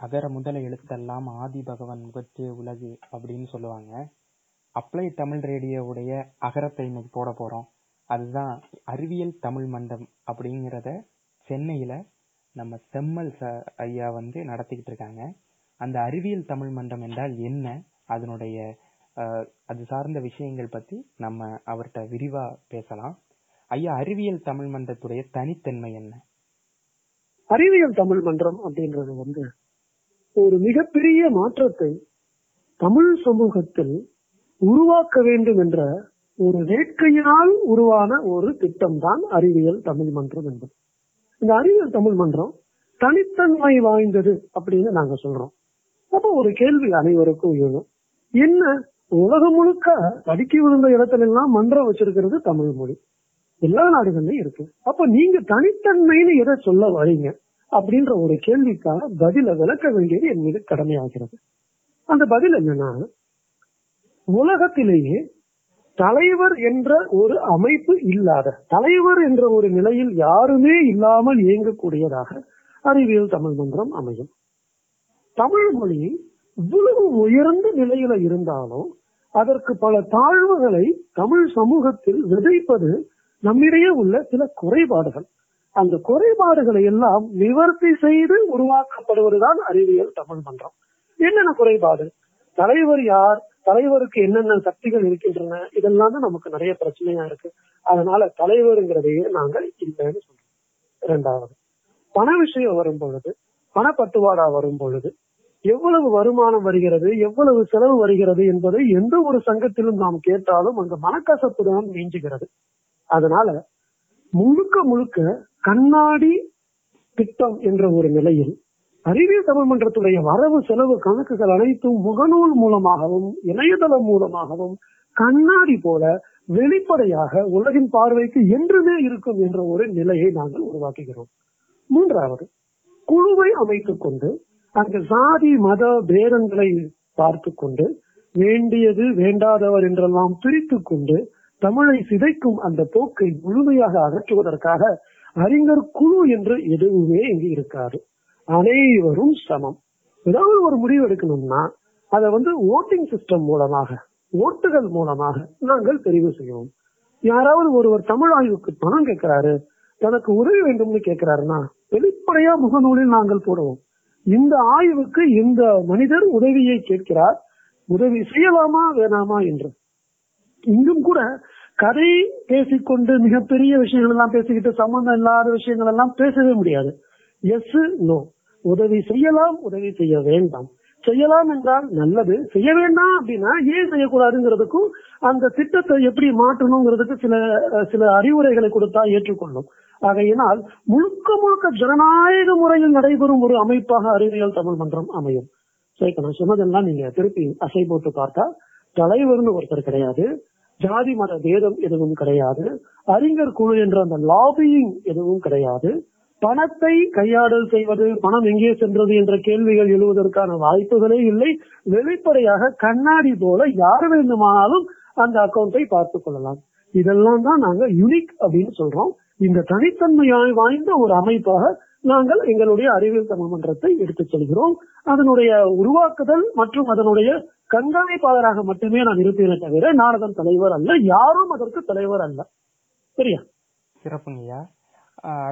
அகர முதல எழுத்தெல்லாம் ஆதி பகவன் முகத்தே உலகு அப்படின்னு சொல்லுவாங்க அப்ளை தமிழ் ரேடியோவுடைய அகரத்தை இன்னைக்கு போட போறோம் அதுதான் அறிவியல் தமிழ் மன்றம் அப்படிங்கிறத சென்னையில நம்ம செம்மல் ச- ஐயா வந்து நடத்திக்கிட்டு இருக்காங்க அந்த அறிவியல் தமிழ் மன்றம் என்றால் என்ன அதனுடைய அஹ், அது சார்ந்த விஷயங்கள் பத்தி நம்ம அவர்கிட்ட விரிவா பேசலாம் ஐயா அறிவியல் தமிழ் மன்றத்துடைய தனித்தன்மை என்ன அறிவியல் தமிழ் மன்றம் அப்படின்றது வந்து ஒரு மிகப்பெரிய மாற்றத்தை தமிழ் சமூகத்தில் உருவாக்க வேண்டும் என்ற ஒரு வேட்கையினால் உருவான ஒரு திட்டம் தான் அறிவியல் தமிழ் மன்றம் என்பது இந்த அறிவியல் தமிழ் மன்றம் தனித்தன்மை வாய்ந்தது அப்படின்னு நாங்க சொல்றோம் அப்ப ஒரு கேள்வி அனைவருக்கும் எழும் என்ன உலகம் முழுக்க தடுக்கி விழுந்த இடத்துல எல்லாம் மன்றம் வச்சிருக்கிறது தமிழ் மொழி எல்லா நாடுகள்லயும் இருக்கு அப்ப நீங்க தனித்தன்மைன்னு எதை சொல்ல வரீங்க அப்படின்ற ஒரு கேள்விக்கான பதில விளக்க வேண்டியது என் மீது கடமையாகிறது அந்த பதில் என்னன்னா உலகத்திலேயே தலைவர் என்ற ஒரு அமைப்பு இல்லாத தலைவர் என்ற ஒரு நிலையில் யாருமே இல்லாமல் இயங்கக்கூடியதாக அறிவியல் தமிழ் மன்றம் அமையும் தமிழ் மொழி இவ்வளவு உயர்ந்த நிலையில இருந்தாலும் அதற்கு பல தாழ்வுகளை தமிழ் சமூகத்தில் விதைப்பது நம்மிடையே உள்ள சில குறைபாடுகள் அந்த குறைபாடுகளை எல்லாம் நிவர்த்தி செய்து உருவாக்கப்படுவதுதான் அறிவியல் தமிழ் மன்றம் என்னென்ன குறைபாடு தலைவர் யார் தலைவருக்கு என்னென்ன சக்திகள் இருக்கின்றன இதெல்லாம் தான் நமக்கு நிறைய பிரச்சனையா இருக்கு அதனால தலைவருங்கிறதையே நாங்கள் இல்லைன்னு சொல்றோம் இரண்டாவது பண விஷயம் வரும் பொழுது பணப்பட்டுவாடா வரும் பொழுது எவ்வளவு வருமானம் வருகிறது எவ்வளவு செலவு வருகிறது என்பதை எந்த ஒரு சங்கத்திலும் நாம் கேட்டாலும் அந்த மனக்கசப்பு தான் நீஞ்சுகிறது அதனால முழுக்க முழுக்க கண்ணாடி திட்டம் என்ற ஒரு நிலையில் அறிவியல் தமிழ் மன்றத்துடைய வரவு செலவு கணக்குகள் அனைத்தும் முகநூல் மூலமாகவும் இணையதளம் மூலமாகவும் கண்ணாடி போல வெளிப்படையாக உலகின் பார்வைக்கு என்றுமே இருக்கும் என்ற ஒரு நிலையை நாங்கள் உருவாக்குகிறோம் மூன்றாவது குழுவை அமைத்துக் கொண்டு அந்த சாதி மத பேதங்களை பார்த்து கொண்டு வேண்டியது வேண்டாதவர் என்றெல்லாம் பிரித்துக் கொண்டு தமிழை சிதைக்கும் அந்த போக்கை முழுமையாக அகற்றுவதற்காக அறிஞர் குழு என்று எதுவுமே இங்கு இருக்காது அனைவரும் சமம் ஏதாவது ஒரு முடிவு எடுக்கணும்னா அதை வந்து ஓட்டிங் சிஸ்டம் மூலமாக ஓட்டுகள் மூலமாக நாங்கள் தெரிவு செய்வோம் யாராவது ஒருவர் தமிழ் ஆய்வுக்கு பணம் கேட்கிறாரு தனக்கு உதவி வேண்டும்னு கேட்கிறாருன்னா வெளிப்படையா முகநூலில் நாங்கள் போடுவோம் இந்த ஆய்வுக்கு இந்த மனிதர் உதவியை கேட்கிறார் உதவி செய்யலாமா வேணாமா என்று இங்கும் கூட கதை பேசிக்கொண்டு மிகப்பெரிய விஷயங்கள் எல்லாம் பேசிக்கிட்டு சம்பந்தம் இல்லாத விஷயங்கள் எல்லாம் பேசவே முடியாது எஸ் நோ உதவி செய்யலாம் உதவி செய்ய வேண்டாம் செய்யலாம் என்றால் நல்லது செய்ய வேண்டாம் அப்படின்னா ஏன் செய்யக்கூடாதுங்கிறதுக்கும் அந்த திட்டத்தை எப்படி மாற்றணுங்கிறதுக்கு சில அஹ், சில அறிவுரைகளை கொடுத்தா ஏற்றுக்கொள்ளும் ஆகையினால் முழுக்க முழுக்க ஜனநாயக முறையில் நடைபெறும் ஒரு அமைப்பாக அறிவியல் தமிழ் மன்றம் அமையும் சரி இப்ப நான் சொன்னதெல்லாம் நீங்க திருப்பி அசை போட்டு பார்த்தா தலைவர்னு ஒருத்தர் கிடையாது ஜாதி மத பேதம் எதுவும் கிடையாது அறிஞர் குழு என்ற அந்த லாபியிங் எதுவும் கிடையாது பணத்தை கையாடல் செய்வது பணம் எங்கே சென்றது என்ற கேள்விகள் எழுவதற்கான வாய்ப்புகளே இல்லை வெளிப்படையாக கண்ணாடி போல யார் வேண்டுமானாலும் அந்த அக்கௌண்டை பார்த்துக் கொள்ளலாம் இதெல்லாம் தான் நாங்க யுனிக் அப்படின்னு சொல்றோம் இந்த தனித்தன்மையாய் வாய்ந்த ஒரு அமைப்பாக நாங்கள் எங்களுடைய அறிவியல் தமிழ் மன்றத்தை எடுத்துச் செல்கிறோம் அதனுடைய உருவாக்குதல் மற்றும் அதனுடைய கண்காணிப்பாளராக மட்டுமே நான் இருப்பேனே தவிர நான் அதன் தலைவர் அல்ல யாரும் அதற்கு தலைவர் அல்ல சரியா சிறப்புங்கய்யா ஆஹ்